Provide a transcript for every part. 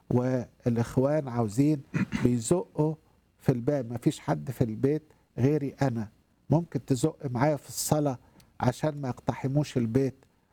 والاخوان عاوزين بيزقوا في الباب مفيش حد في البيت غيري انا ممكن تزق معايا في الصلاه عشان ما يقتحموش البيت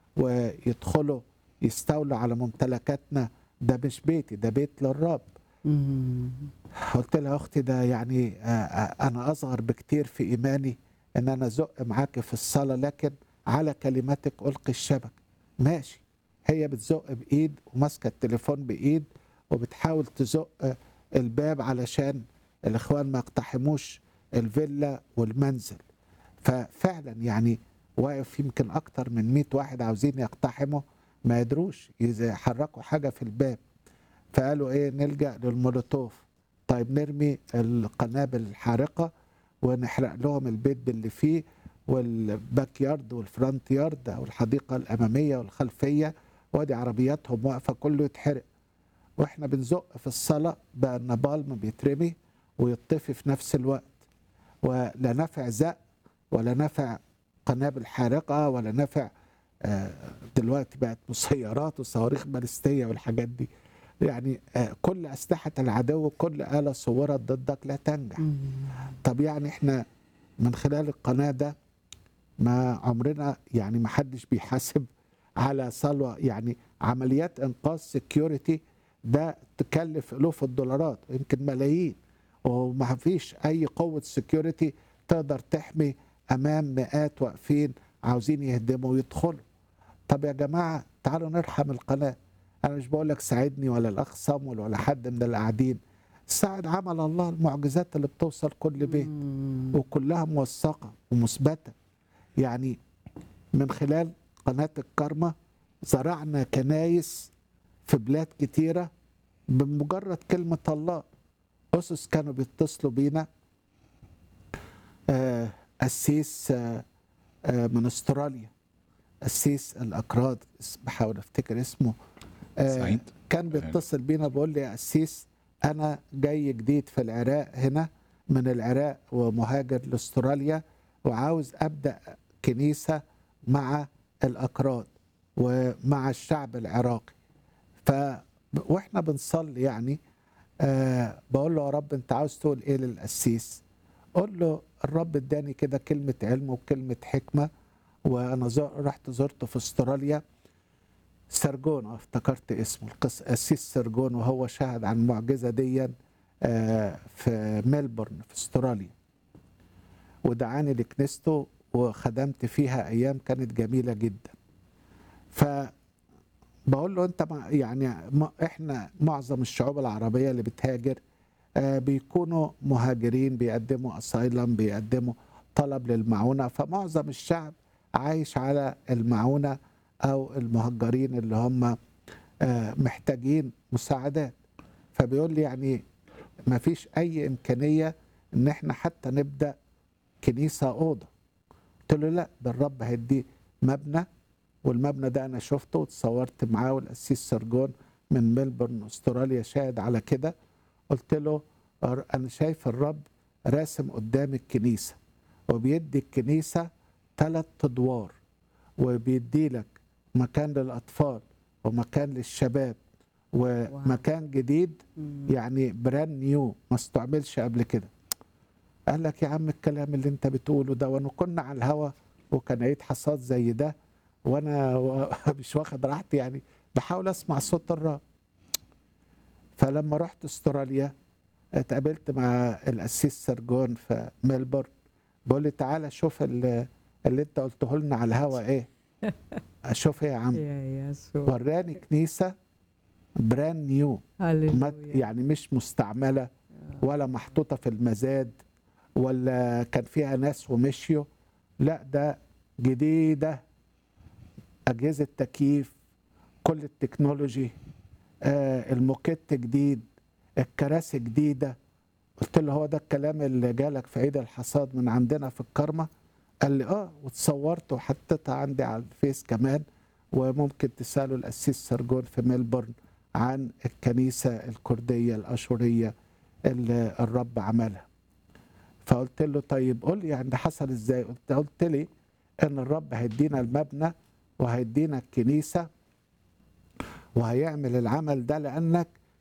ويدخلوا يستولوا على ممتلكاتنا ده مش بيتي ده بيت للرب مم. قلت لها اختي ده يعني آه، آه، انا اصغر بكتير في ايماني ان انا ازق معاك في الصلاه لكن على كلماتك القي الشبك ماشي هي بتزق بايد وماسكه التليفون بايد وبتحاول تزق الباب علشان الاخوان ما يقتحموش الفيلا والمنزل ففعلا يعني واقف يمكن اكتر من 100 واحد عاوزين يقتحموا ما يدروش يحركوا حاجه في الباب فقالوا ايه نلجا للمولوتوف طيب نرمي القنابل الحارقه ونحرق لهم البيت باللي فيه والباك يارد والفرونت يارد او الحديقه الاماميه والخلفيه وادي عربياتهم واقفه كله يتحرق واحنا بنزق في الصلاه بقى النابالم بيترمي ويطفي في نفس الوقت ولا نفع زق ولا نفع قنابل حارقه ولا نفع آه، دلوقتي بقت مسيرات وصواريخ باليستيه والحاجات دي يعني آه، كل اسلحه العدو كل اله صورت ضدك لا تنجح مم. طب يعني احنا من خلال القناه ده ما عمرنا يعني ما حدش بيحاسب على صلوه يعني عمليات انقاذ سكيورتي ده تكلف الوف الدولارات يمكن ملايين وما فيش اي قوه سكيورتي تقدر تحمي امام مئات واقفين عاوزين يهدموا ويدخلوا طب يا جماعه تعالوا نرحم القناه انا مش بقول لك ساعدني ولا الاخ صامول ولا حد من اللي قاعدين ساعد عمل الله المعجزات اللي بتوصل كل بيت مم. وكلها موثقة ومثبتة يعني من خلال قناة الكرمة زرعنا كنايس في بلاد كتيرة بمجرد كلمة الله أسس كانوا بيتصلوا بينا آه، قسيس آه، آه، من استراليا قسيس الأكراد اس- بحاول أفتكر اسمه آه، سعيد كان بيتصل بينا بيقول لي يا قسيس انا جاي جديد في العراق هنا من العراق ومهاجر لاستراليا وعاوز ابدا كنيسه مع الاكراد ومع الشعب العراقي ف واحنا بنصلي يعني آه بقول له يا رب انت عاوز تقول ايه للقسيس قول له الرب اداني كده كلمه علم وكلمه حكمه وانا زر- رحت زرته في استراليا سرجون آه، افتكرت اسمه القس قسيس سرجون وهو شهد عن المعجزه دي آه، في ملبورن في استراليا ودعاني لكنيسته وخدمت فيها ايام كانت جميله جدا ف بقول له انت مع- يعني ما- احنا معظم الشعوب العربيه اللي بتهاجر آه، بيكونوا مهاجرين بيقدموا اسايلم بيقدموا طلب للمعونه فمعظم الشعب عايش على المعونه او المهجرين اللي هم آه، محتاجين مساعدات فبيقول لي يعني ما فيش اي امكانيه ان احنا حتى نبدا كنيسه اوضه قلت له لا ده الرب هيدي مبنى والمبنى ده انا شفته واتصورت معاه والقسيس سرجون من ملبورن استراليا شاهد على كده قلت له "أر- انا شايف الرب راسم قدام الكنيسه وبيدي الكنيسه ثلاث ادوار وبيدي لك مكان للاطفال ومكان للشباب ومكان جديد مم. يعني براند نيو ما استعملش قبل كده قال لك يا عم الكلام اللي انت بتقوله ده وانا كنا على الهوا وكان عيد حصاد زي ده وانا و- مش واخد راحتي يعني بحاول اسمع صوت الرب فلما رحت استراليا اتقابلت مع القسيس سرجون في ملبورن بقول لي تعالى شوف اللي, اللي انت قلته لنا على الهوا ايه اشوف ايه يا عم يا يسوع وراني كنيسه براند نيو ما هللويا يعني مش مستعمله ولا محطوطه في المزاد ولا كان فيها ناس ومشيوا لا ده جديده اجهزه تكييف كل التكنولوجي آه الموكيت جديد الكراسي جديده قلت له هو ده الكلام اللي جالك في عيد الحصاد من عندنا في الكرمه قال لي اه وتصورت وحطيتها عندي على الفيس كمان وممكن تسالوا القسيس سرجون في ملبورن عن الكنيسه الكرديه الاشوريه اللي الرب عملها فقلت له طيب قول لي يعني ده حصل ازاي قلت قلت لي ان الرب هيدينا المبنى وهيدينا الكنيسه وهيعمل العمل ده لانك